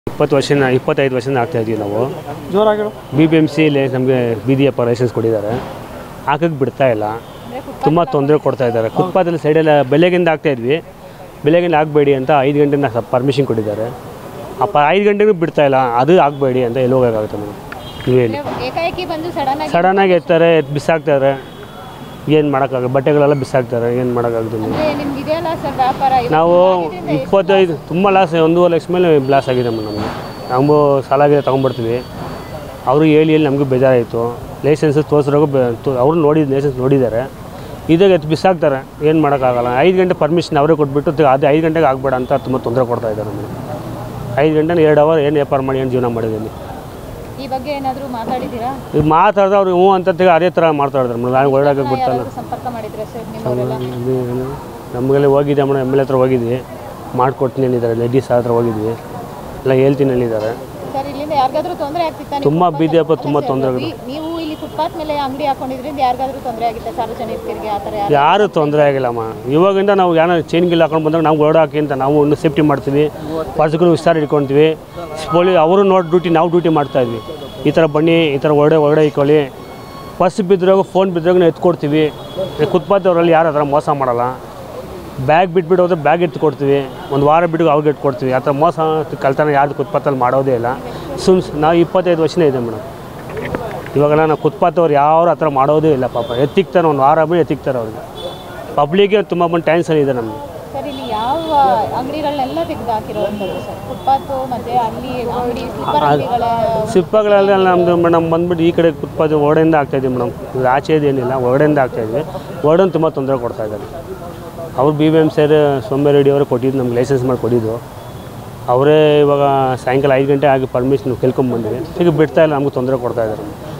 ಇಪ್ಪತ್ತು ವರ್ಷನ ಇಪ್ಪತ್ತೈದು ವರ್ಷದಿಂದ ಆಗ್ತಾ ಇದೀವಿ ನಾವು ಜೋರಾಗಿಡು ಬಿ ಬಿ ಎಮ್ ಸಿಲಿ ನಮಗೆ ಬೀದಿ ವ್ಯಾಪಾರ ಲೈಸೆನ್ಸ್ ಕೊಟ್ಟಿದ್ದಾರೆ ಹಾಕಕ್ಕೆ ಬಿಡ್ತಾ ಇಲ್ಲ ತುಂಬ ತೊಂದರೆ ಕೊಡ್ತಾ ಇದ್ದಾರೆ ಫುಟ್ಪಾತಲ್ಲಿ ಸೈಡೆಲ್ಲ ಬೆಳಗ್ಗಿಂದ ಆಗ್ತಾ ಇದ್ವಿ ಬೆಳಗ್ಗಿಂದ ಆಗಬೇಡಿ ಅಂತ ಐದು ಗಂಟೆಯಿಂದ ಪರ್ಮಿಷನ್ ಕೊಟ್ಟಿದ್ದಾರೆ ಅಪ್ಪ ಐದು ಗಂಟೆಗೂ ಬಿಡ್ತಾ ಇಲ್ಲ ಅದು ಆಗಬೇಡಿ ಅಂತ ಎಲ್ಲಿ ಹೋಗೋಕ್ಕಾಗುತ್ತೆ ಮೇಡಮ್ ನೀವು ಹೇಳಿ ಏಕಾಏಕಿ ಬಂದು ಸಡನ್ ಆಗಿ ಸಡನ್ನಾಗಿ ಎತ್ತಾರೆ ಎತ್ತು ಬಿಸಾಕ್ತಾರೆ ಏನು ಮಾಡೋಕ್ಕಾಗಲ್ಲ ಬಟ್ಟೆಗಳೆಲ್ಲ ಬಿಸಾಕ್ತಾರೆ ಏನು ಮಾಡೋಕ್ಕಾಗುತ್ತೆ ಅಂದ್ರೆ ನಿಮ್ಗೆ ಇದೆಯಲ್ಲ ಸರ್ ವ್ಯಾಪಾರ ಇವತ್ತು ನಾವು ಆಗಿದ್ರಿಂದ ಎಷ್ಟು ಇಪ್ಪತ್ತೈದು ತುಂಬ ಲಾಸ್ ಒಂದೂವರೆ ಲಕ್ಷ ಮೇಲೆ ಲಾಸ್ ಆಗಿದೆ ಮೇಡಮ್ ನಮಗೆ ನಾವು ಸಾಲ ಗಿಲ ತೊಗೊಂಡ್ಬರ್ತೀವಿ ಅವರು ಹೇಳಿ ಹೇಳಿ ನಮಗೂ ಬೇಜಾರಾಯಿತು ಲೈಸೆನ್ಸ್ ತೋರಿಸ್ರಾಗೂ ಅವ್ರು ನೋಡಿ ಲೈಸೆನ್ಸ್ ನೋಡಿದ್ದಾರೆ ಇದಾಗ ಎತ್ತು ಬಿಸಾಕ್ತಾರೆ ಏನು ಮಾಡೋಕ್ಕಾಗಲ್ಲ ಐದು ಗಂಟೆ ಪರ್ಮಿಷನ್ ಅವರೇ ಕೊಟ್ಬಿಟ್ಟು ತಿ- ಅದು ಐದು ಗಂಟೆಗೆ ಆಗಬೇಡ ಅಂತ ತುಂಬ ತೊಂದರೆ ಕೊಡ್ತಾ ಇದ್ದಾರೆ ಮೇಡಮ್ ಐದು ಗಂಟೆ ಎರಡು ಅವರ್ ಏನು ವ್ಯಾಪಾರ ಮಾಡಿ ಏನು ಜೀವನ ಮಾಡಿದ್ದೀನಿ ಈ ಬಗ್ಗೆ ಏನಾದರೂ ಮಾತಾಡಿದ್ದೀರಾ ಈಗ ಮಾತಾಡಿದ್ರೆ ಅವ್ರು ಹ್ಞೂ ಅಂತ ತಿರ್ಗಿ ಅದೇ ಥರ ಮಾಡ್ತಾ ಇದ್ದಾರೆ ಮೇಡಮ್ ನಾನು ಓಡಾಡಕ್ಕೆ ಬಿಡ್ತಲ್ಲ ಯಾರಾದ್ರೂ ಸಂಪರ್ಕ ಮಾಡಿದ್ರೆ ಸರ್ ನಿಮ್ಮವರೆಲ್ಲ ನಮಗೆಲ್ಲ ಹೋಗಿದ್ದೆ ಮೇಡಮ್ ಎಮ್ ಎಲ್ ಹತ್ರ ಹೋಗಿದ್ವಿ ಮಾಡಿಕೊಡ್ತೀನಿ ಅಂದಿದ್ದಾರೆ ಲೇಡೀಸ್ ಹತ್ರ ಹೋಗಿದ್ವಿ ಎಲ್ಲ ಹೇಳ್ತೀನಿ ಹೇಳಿದ್ದಾರೆ ಸರ್ ಇಲ್ಲಿಂದ ಯಾರಿಗಾದ್ರೂ ತೊಂದರೆ ಆಗ್ತಿತ್ತಾ ನೀವು ತುಂಬ footpath ಬೀದಿ ಹಬ್ಬ ಅಲ್ಲಿ- ತುಂಬ ಅಲ್ಲ ತೊಂದರೆ ಸರ್, ಈ- ನೀವು ಇಲ್ಲಿ ಫುಟ್ಪಾತ್ ಮೇಲೆ ಅಂಗಡಿ ಹಾಕೊಂಡಿದ್ರಿಂದ ಯಾರಿಗಾದ್ರೂ ತೊಂದರೆ ಆಗಿತ್ತೆ ಸಾರ್ವಜನಿಕರಿಗೆ ಆ ಥರ ಯಾರು ಯಾರು ತೊಂದರೆ ಆಗಿಲ್ಲಮ್ಮ ಇವಾಗಿಂದ ನಾವು ಏನೋ ಚೈನ್ ಗಿಲ್ ಹಾಕೊಂಡು ಬಂದಾಗ ನಾವು ಓಡಾಕಿ ಅಂತ ನಾವು ಇನ್ನೂ ಸೇಫ್ಟಿ ಮಾಡ್ತೀವಿ ಪರ್ಸ್ಗಳು ವಿಸ್ತಾರ ಇಟ್ಕೊಳ್ತೀವಿ ಪೊಲೀಸ್ ಅವರು ನೋಡಿ ಡ್ಯೂಟಿ ನಾವು ಡ್ಯೂಟಿ ಮಾಡ್ತಾಯಿದ್ವಿ ಈ ಥರ ಬನ್ನಿ ಈ ಥರ ಹೊರಡೆ ಹೊರಡೆ ಇಟ್ಕೊಳ್ಳಿ ಪರ್ಸ್ ಬಿದ್ದಾಗ ಫೋನ್ ಬಿದ್ದಾಗ ಎತ್ಕೊಡ್ತೀವಿ ಕುತ್ಪಾತವ್ರಲ್ಲಿ ಯಾರು ಆ ಥರ ಮೋಸ ಮಾಡಲ್ಲ ಬ್ಯಾಗ್ ಬಿಟ್ಬಿಟ್ಟು ಹೋದ್ರೆ ಬ್ಯಾಗ್ ಎತ್ತು ಕೊಡ್ತೀವಿ ಒಂದು ವಾರ ಬಿಟ್ಟು ಅವ್ರಿಗೆ ಎತ್ತು ಕೊಡ್ತೀವಿ ಆ ಥರ ಮೋಸ ಕಳ್ತನ ಯಾರ್ದು ಕುತ್ಪಾತಲ್ಲಿ ಮಾಡೋದೇ ಇಲ್ಲ ಸುಮ್ ನಾವು ಇಪ್ಪತ್ತೈದು ವರ್ಷನೇ ಇದೆ ಮೇಡಮ್ ಇವಾಗೆಲ್ಲ ನಾವು ಕುತ್ಪಾತವ್ರು ಯಾರು ಆ ಥರ ಮಾಡೋದೇ ಇಲ್ಲ ಪಾಪ ಎತ್ತಿಕ್ತಾರೆ ಒಂದು ವಾರ ಬಿಟ್ಟು ಎತ್ತಿಕ್ತಾರೆ ಅವ್ರಿಗೆ ಪಬ್ಲಿಕ್ಗೆ ತುಂಬ ಬಂದು ಟೆನ್ಷನ್ ಇದೆ ನಮಗೆ ಸರ್ ಇಲ್ಲಿ ಯಾವ ಅಂಗಡಿಗಳನ್ನೆಲ್ಲ ತೆಗೆದು ಹಾಕಿರೋವಂಥದ್ದು ಸರ್ ಫುಟ್ಪಾತು ಮತ್ತೆ ಅಲ್ಲಿ ಅಂಗಡಿ ಸ್ಲಿಪ್ಪರ್ ಅಂಗಡಿಗಳ ಸಿಪ್ಪಗಳೆಲ್ಲ ನಮ್ಮದು ಮೇಡಮ್ ಬಂದ್ಬಿಟ್ಟು ಈ ಕಡೆ ಕುತ್ಪಾತ ಹೊರಡೆಯಿಂದ ಆಗ್ತಾಯಿದ್ವಿ ಮೇಡಮ್ ಇದು ಆಚೆ ಏನಿಲ್ಲ ಹೊರಡೆಯಿಂದ ಆಗ್ತಾಯಿದ್ವಿ ಹೊರಡನ್ ತುಂಬ ತೊಂದರೆ ಕೊಡ್ತಾ ಇದ್ದಾರೆ ಅವ್ರು B B M sir Sombe Reddy ಅವರು ಕೊಟ್ಟಿದ್ದು ನಮ್ಗೆ ಲೈಸೆನ್ಸ್ ಮಾಡಿ ಕೊಟ್ಟಿದ್ದು ಅವರೇ ಇವಾಗ ಸಾಯಂಕಾಲ ಐದು ಗಂಟೆ ಆಗಿ ಪರ್ಮಿಷನ್ ಕೇಳ್ಕೊಂಬಂದಿವಿ ಈಗ ಬಿಡ್ತಾ ಇಲ್ಲ ನಮ್ಗೆ ತೊಂದರೆ ಕೊಡ್ತಾ ಇದ್ದಾರೆ